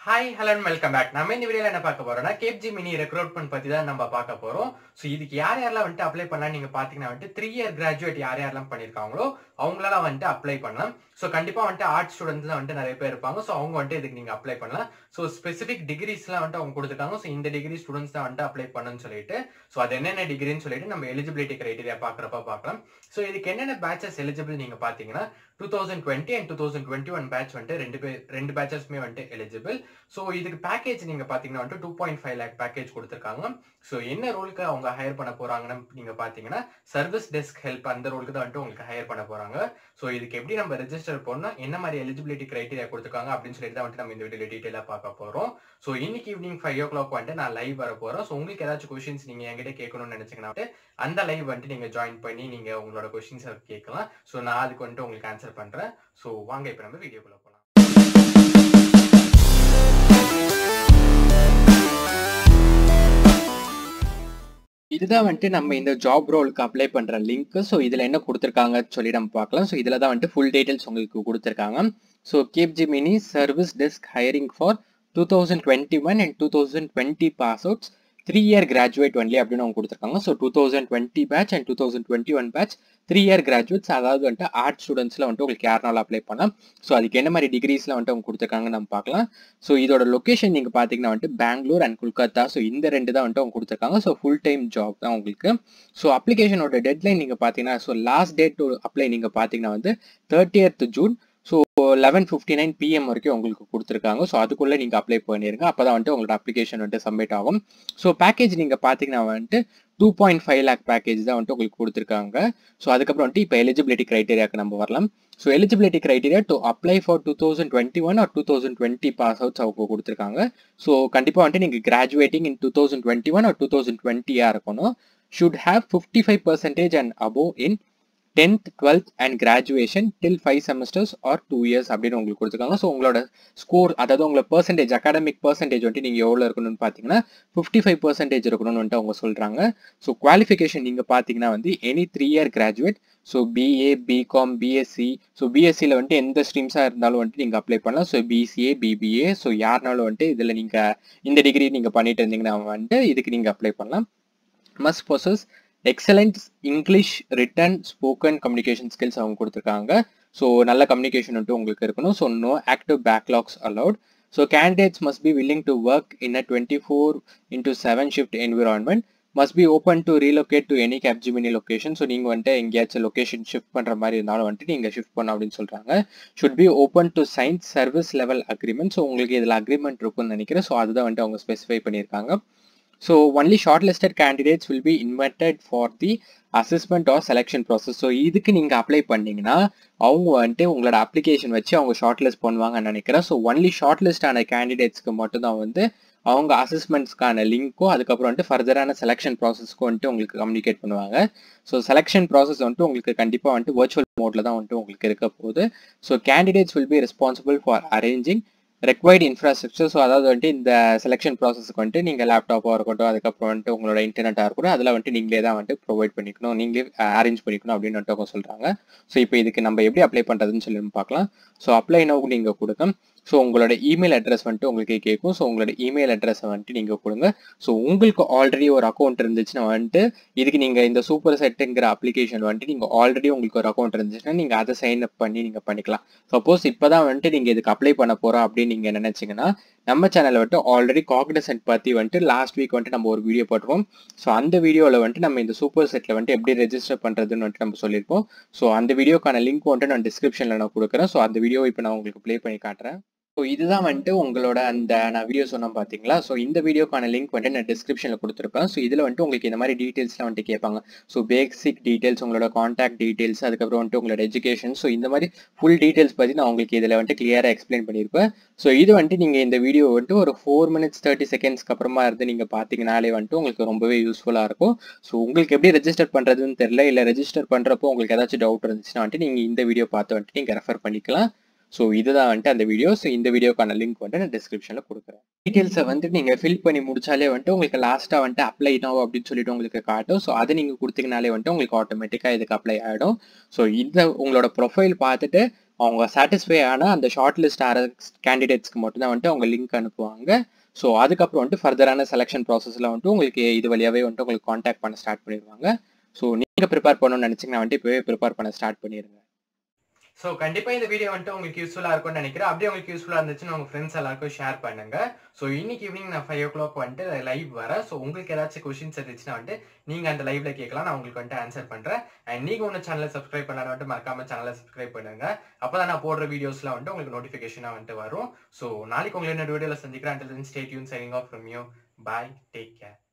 hi hello welcome back நம்ம இந்த வீடியோல என்ன பார்க்க போறோம்னா கேப்ஜி மினி ரெக்ரூட்மெண்ட் பத்தி தான் நம்ம பார்க்க போறோம் ஸோ இதுக்கு யார் யாரெல்லாம் வந்துட்டு அப்ளை பண்ணலாம் நீங்க பாத்தீங்கன்னா வந்துட்டு த்ரீ இயர் கிராஜுவேட் யார் யாரெல்லாம் பண்ணிருக்காங்களோ அவங்களால வந்துட்டு அப்ளை பண்ணலாம் ஸோ கண்டிப்பா வந்துட்டு ஆர்ட் ஸ்டூடெண்ட்ஸ் தான் வந்துட்டு நிறைய பேர் இருப்பாங்க ஸோ அவங்க வந்துட்டு இதுக்கு நீங்க அப்ளை பண்ணலாம் ஸோ ஸ்பெசிபிக் டிகிரிஸ்லாம் வந்துட்டு அவங்க கொடுத்துருக்காங்க ஸோ இந்த டிகிரி ஸ்டூடெண்ட்ஸ் தான் வந்துட்டு அப்ளை பண்ணணும்னு சொல்லிட்டு ஸோ அது என்னென்ன டிகிரின்னு சொல்லிட்டு நம்ம எலிஜிபிலிட்டி கிரைட்டீரியா பார்க்குறப்ப பார்க்கலாம் ஸோ இதுக்கு என்னென்ன பேச்சஸ் எலிஜிபிள் நீங்க பாத்தீங்கன்னா two thousand twenty and two thousand twenty one batch வந்துட்டு ரெண்டு பேர் ரெண்டு பேச்சஸ்மே வந்துட்டு எலிஜிபிள் ஸோ இதுக்கு பேக்கேஜ் நீங்க பாத்தீங்கன்னா வந்துட்டு two point five lakh package கொடுத்துருக்காங்க ஸோ என்ன ரோலுக்கு அவங்க ஹையர் பண்ண போறாங்கன்னு நீங்க பாத்தீங்கன்னா சர்வீஸ் டெஸ்க் ஹெல்ப் அந்த ரோலுக்கு தான் வந்துட்டு உங்களுக்கு ஹையர் பண்ண போறாங்க ஸோ இதுக்கு எப்படி நம்ம ரெஜிஸ்டர் பண்ணணும் என்ன மாதிரி எலிஜிபிலிட்டி கிரைட்டீரியா கொடுத்துருக்காங்க அப்படின்னு சொல்லிட்டு தான் வந்துட்டு நம்ம இந்த வீடியோ டீட்டெயிலாக பார்க்க போறோம் ஸோ இன்னைக்கு ஈவினிங் ஃபைவ் ஓ கிளாக் வந்துட்டு நான் லைவ் வர போறோம் ஸோ உங்களுக்கு ஏதாச்சும் கொஸ்டின்ஸ் நீங்க என்கிட்ட கேட்கணும்னு நினைச்சீங்கன்னா வந்துட்டு அந்த லைவ் வந்துட்டு நீங்க ஜாயின் பண்ணி நீங்க உங்களோட கொஸ்டின்ஸ் கேட்கலாம் ஸோ நான் அதுக்கு வந்துட்டு உங்களுக்கு ஆன்சர் பண்றேன் ஸோ வாங்க இப்போ நம்ம வீடியோக்குள்ள போகலாம் இதுதான் வந்துட்டு நம்ம இந்த ஜாப் ரோலுக்கு அப்ளை பண்ற லிங்க் ஸோ இதுல என்ன கொடுத்துருக்காங்க சொல்லி நம்ம பார்க்கலாம் ஸோ இதுல தான் வந்துட்டு ஃபுல் டீடைல்ஸ் உங்களுக்கு கொடுத்துருக்காங்க so Capgemini service desk hiring for two thousand twenty one and two thousand twenty pass outs three year graduate only அப்படின்னு அவங்க கொடுத்துருக்காங்க so two thousand twenty batch and two thousand twenty one batch three year graduates அதாவது வந்துட்டு art ஸ்டூடெண்ட்ஸில் வந்துட்டு உங்களுக்கு யாருனாலும் apply பண்ணலாம் so அதுக்கு என்ன மாதிரி டிகிரிஸில் வந்துட்டு அவங்க கொடுத்துருக்காங்கன்னு நம்ம பார்க்கலாம் ஸோ இதோட லொக்கேஷன் நீங்கள் பார்த்தீங்கன்னா வந்துட்டு பெங்களூர் அண்ட் கொல்கத்தா ஸோ இந்த ரெண்டு தான் வந்துட்டு அவங்க கொடுத்துருக்காங்க ஸோ ஃபுல் டைம் ஜாப் தான் உங்களுக்கு ஸோ அப்ளிகேஷனோட டெட்லைன் நீங்கள் பார்த்தீங்கன்னா so last date to apply நீங்கள் பார்த்தீங்கன்னா வந்து thirtieth June so eleven fifty nine PM வரைக்கும் உங்களுக்கு கொடுத்துருக்காங்க ஸோ அதுக்குள்ளே நீங்கள் அப்ளை பண்ணிருங்க அப்போ தான் வந்துட்டு உங்களோட அப்ளிகேஷன் வந்துட்டு சப்மிட் ஆகும் ஸோ பேக்கேஜ் நீங்கள் பார்த்தீங்கன்னா வந்துட்டு two point five lakh package தான் வந்துட்டு உங்களுக்கு கொடுத்துருக்காங்க ஸோ அதுக்கப்புறம் வந்துட்டு இப்போ எலிஜிபிலிட்டி கிரைட்டீரியாக்கு நம்ம வரலாம் so eligibility criteria to apply for two thousand twenty one or two thousand twenty pass outs அவங்க கொடுத்துருக்காங்க ஸோ கண்டிப்பாக வந்துட்டு நீங்கள் graduating in two thousand twenty one or two thousand டுவெண்ட்டியாக இருக்கணும் should have fifty five percentage and above in tenth twelfth and graduation till five semesters or two years அப்படின்னு உங்களுக்கு கொடுத்துருக்காங்க ஸோ உங்களோட ஸ்கோர் அதாவது உங்களோட பர்சன்டேஜ் அகாடமிக் பர்சன்டேஜ் வந்துட்டு நீங்கள் எவ்வளோ இருக்கணும்னு பார்த்தீங்கன்னா ஃபிஃப்டி ஃபைவ் பர்சன்டேஜ் இருக்கணும்னு வந்துட்டு அவங்க சொல்கிறாங்க ஸோ குவாலிஃபிகேஷன் நீங்கள் பார்த்தீங்கன்னா வந்து any three year graduate so BA BCom BSc so பிஎஸ்சியில் வந்துட்டு எந்த ஸ்ட்ரீம்ஸாக இருந்தாலும் வந்துட்டு நீங்கள் அப்ளை பண்ணலாம் ஸோ பிசிஏ பிபிஏ ஸோ யாருனாலும் வந்துட்டு இதில் நீங்கள் இந்த டிகிரி நீங்கள் பண்ணிட்டு இருந்தீங்கன்னா வந்துட்டு இதுக்கு நீங்கள் அப்ளை பண்ணலாம் must possess excellent English written spoken communication skills அவங்க கொடுத்துருக்காங்க ஸோ நல்ல கம்யூனிகேஷன் வந்துட்டு உங்களுக்கு இருக்கணும் so no active backlogs allowed so candidates must be willing to work in a twenty four into seven shift environment must be open to relocate to any Capgemini location so நீங்கள் வந்துட்டு எங்கேயாச்சும் location shift பண்ணுற மாதிரி இருந்தாலும் வந்துட்டு நீங்கள் shift பண்ண அப்படின்னு சொல்கிறாங்க should be open to science service level agreement so உங்களுக்கு இதில் அக்ரிமெண்ட் இருக்கும்னு நினைக்கிறேன் ஸோ அதுதான் வந்துட்டு அவங்க ஸ்பெசிஃபை பண்ணியிருக்காங்க so only short listed candidates will be invited for the assessment or selection process so இதுக்கு நீங்கள் அப்ளை பண்ணீங்கன்னா அவங்க வந்துட்டு உங்களோட அப்ளிகேஷன் வச்சு அவங்க ஷார்ட் லிஸ்ட் பண்ணுவாங்கன்னு நினைக்கிறேன் ஸோ ஒன்லி ஷார்ட் லிஸ்டான கேண்டிடேட்ஸ்க்கு மட்டும்தான் வந்து அவங்க அசஸ்மெண்ட்ஸ்க்கான லிங்க்கும் அதுக்கப்புறம் வந்துட்டு ஃபர்தரான செலெக்ஷன் ப்ராசஸ்க்கும் வந்துட்டு உங்களுக்கு கம்யூனிகேட் பண்ணுவாங்க ஸோ செலெக்ஷன் ப்ராசஸ் வந்துட்டு உங்களுக்கு கண்டிப்பாக வந்துட்டு வர்ச்சுவல் மோடில் தான் வந்துட்டு உங்களுக்கு இருக்க போகுது so candidates will be responsible for arranging required infrastructure so அதாவது வந்துட்டு இந்த செலெக்ஷன் ப்ராசஸ்க்கு வந்துட்டு நீங்கள் லேப்டாப்பாக இருக்கட்டும் அதுக்கப்புறம் வந்துட்டு உங்களோட இன்டர்நெட்டாக இருக்கட்டும் அதில் வந்துட்டு நீங்களே தான் வந்துட்டு ப்ரொவைட் பண்ணிக்கணும் நீங்களே அரேஞ்ச் பண்ணிக்கணும் அப்படின்னு வந்துட்டு அவங்க சொல்கிறாங்க ஸோ இப்போ இதுக்கு நம்ம எப்படி அப்ளை பண்ணுறதுன்னு சொல்லி பார்க்கலாம் ஸோ அப்ளை நோக்கு நீங்கள் கொடுங்க ஸோ உங்களோட இமெயில் அட்ரஸ் வந்துட்டு உங்களுக்கு கேட்கும் ஸோ உங்களோட இமெயில் அட்ரஸை வந்துட்டு நீங்கள் கொடுங்க ஸோ உங்களுக்கு ஆல்ரெடி ஒரு அக்கௌண்ட் இருந்துச்சுன்னா வந்துட்டு இதுக்கு நீங்கள் இந்த சூப்பர் செட்டுங்கிற அப்ளிகேஷன் வந்துட்டு நீங்கள் ஆல்ரெடி உங்களுக்கு ஒரு அக்கௌண்ட் இருந்துச்சுன்னா நீங்கள் அதை சைன் அப் பண்ணி நீங்கள் பண்ணிக்கலாம் சப்போஸ் இப்போ தான் வந்துட்டு நீங்கள் இதுக்கு அப்ளை பண்ண போகிறோம் அப்படின்னு நீங்கள் நினச்சிங்கன்னா நம்ம சேனலில் வந்துட்டு ஆல்ரெடி காக்னசன்ட் பற்றி வந்துட்டு லாஸ்ட் வீக் வந்துட்டு நம்ம ஒரு வீடியோ போட்டுருவோம் ஸோ அந்த வீடியோவில் வந்துட்டு நம்ம இந்த சூப்பர் செட்டில் வந்துட்டு எப்படி ரெஜிஸ்டர் பண்ணுறதுன்னு வந்துட்டு நம்ம சொல்லியிருப்போம் ஸோ அந்த வீடியோக்கான லிங்க் வந்துட்டு நான் டிஸ்கிரிப்ஷனில் நான் கொடுக்குறேன் ஸோ அந்த வீடியோ இப்போ நான் உங்களுக்கு ப்ளே பண்ணி காட்டுறேன் ஸோ இதுதான் வந்துட்டு உங்களோட அந்த நான் வீடியோ சொன்னேன் பார்த்தீங்களா ஸோ இந்த வீடியோக்கான லிங்க் வந்துட்டு நான் டிஸ்கிரிப்ஷனில் கொடுத்துருப்பேன் ஸோ இதில் வந்துட்டு உங்களுக்கு இந்த மாதிரி டீட்டெயில்ஸ்லாம் வந்துட்டு கேட்பாங்க ஸோ பேசிக் டீட்டெயில்ஸ் உங்களோட காண்டாக்ட் டீட்டெயில்ஸ் அதுக்கப்புறம் வந்துட்டு உங்களோட எஜுகேஷன் ஸோ இந்த மாதிரி ஃபுல் டீட்டெயில்ஸ் பற்றி நான் உங்களுக்கு இதில் வந்துட்டு கிளியராக எக்ஸ்பிளைன் பண்ணியிருப்பேன் ஸோ இது வந்துட்டு நீங்கள் இந்த வீடியோ வந்துட்டு ஒரு ஃபோர் மினிட்ஸ் தேர்ட்டி செகண்ட்ஸ்க்கு அப்புறமா இருந்து நீங்கள் பார்த்தீங்கனாலே வந்துட்டு உங்களுக்கு ரொம்பவே யூஸ்ஃபுல்லாக இருக்கும் ஸோ உங்களுக்கு எப்படி ரெஜிஸ்டர் பண்ணுறதுன்னு தெரியல இல்லை ரெஜிஸ்டர் பண்ணுறப்போ உங்களுக்கு ஏதாச்சும் டவுட் இருந்துச்சுன்னா வந்துட்டு நீங்கள் இந்த வீடியோ பார்த்து வந்துட்டு நீங்கள் ரெஃபர் பண்ணிக்கலாம் ஸோ இதுதான் வந்துட்டு அந்த வீடியோ ஸோ இந்த வீடியோக்கான லிங்க் வந்துட்டு நான் டிஸ்கிரிப்ஷனில் கொடுக்குறேன் டீட்டெயில்ஸை வந்து நீங்கள் ஃபில் பண்ணி முடிச்சாலே வந்துட்டு உங்களுக்கு லாஸ்ட்டாக வந்துட்டு அப்ளை நோ அப்படின்னு சொல்லிட்டு உங்களுக்கு காட்டும் ஸோ அதை நீங்கள் கொடுத்தீங்கனாலே வந்துட்டு உங்களுக்கு ஆட்டோமேட்டிக்காக இதுக்கு அப்ளை ஆகிடும் ஸோ இந்த உங்களோட ப்ரொஃபைல் பார்த்துட்டு அவங்க சாட்டிஸ்ஃபை ஆன அந்த ஷார்ட் லிஸ்ட் ஆகிற கேண்டிடேட்ஸ்க்கு மட்டும் தான் வந்துட்டு அவங்க லிங்க் அனுப்புவாங்க ஸோ அதுக்கப்புறம் வந்துட்டு ஃபர்தரான செலெக்ஷன் ப்ராசஸில் வந்துட்டு உங்களுக்கு இது வழியாகவே வந்துட்டு உங்களுக்கு காண்டாக்ட் பண்ண ஸ்டார்ட் பண்ணிடுவாங்க ஸோ நீங்கள் ப்ரிப்பேர் பண்ணணும்னு நினச்சிங்கன்னா வந்துட்டு இப்போவே ப்ரிப்பேர் பண்ண ஸ்டார்ட் பண்ணிடுங்க ஸோ கண்டிப்பாக இந்த வீடியோ வந்துட்டு உங்களுக்கு யூஸ்ஃபுல்லாக இருக்கும்னு நினைக்கிறேன் அப்படியே உங்களுக்கு யூஸ்ஃபுல்லாக இருந்துச்சுன்னா உங்கள் ஃப்ரெண்ட்ஸ் எல்லாருக்கும் ஷேர் பண்ணுங்க ஸோ இன்னைக்கு ஈவினிங் நான் ஃபைவ் ஓ கிளாக் வந்துட்டு லைவ் வரேன் ஸோ உங்களுக்கு ஏதாச்சும் கொஷின்ஸ் இருந்துச்சுன்னா வந்துட்டு நீங்கள் அந்த லைவ்ல கேட்கலாம் நான் உங்களுக்கு வந்துட்டு ஆன்சர் பண்ணுறேன் அண்ட் நீங்கள் ஒன்று சேனலை சப்ஸ்கிரைப் பண்ணாலும் வந்துட்டு மறக்காம சேனலை சப்ஸ்கிரைப் பண்ணுங்க அப்போ தான் நான் போடுற வீடியோஸ்லாம் வந்துட்டு உங்களுக்கு நோட்டிஃபிகேஷனாக வந்துட்டு வரும் ஸோ நாளைக்கு உங்களை என்ன வீடியோவில் சந்திக்கிறேன் until stay tuned signing off from you bye take care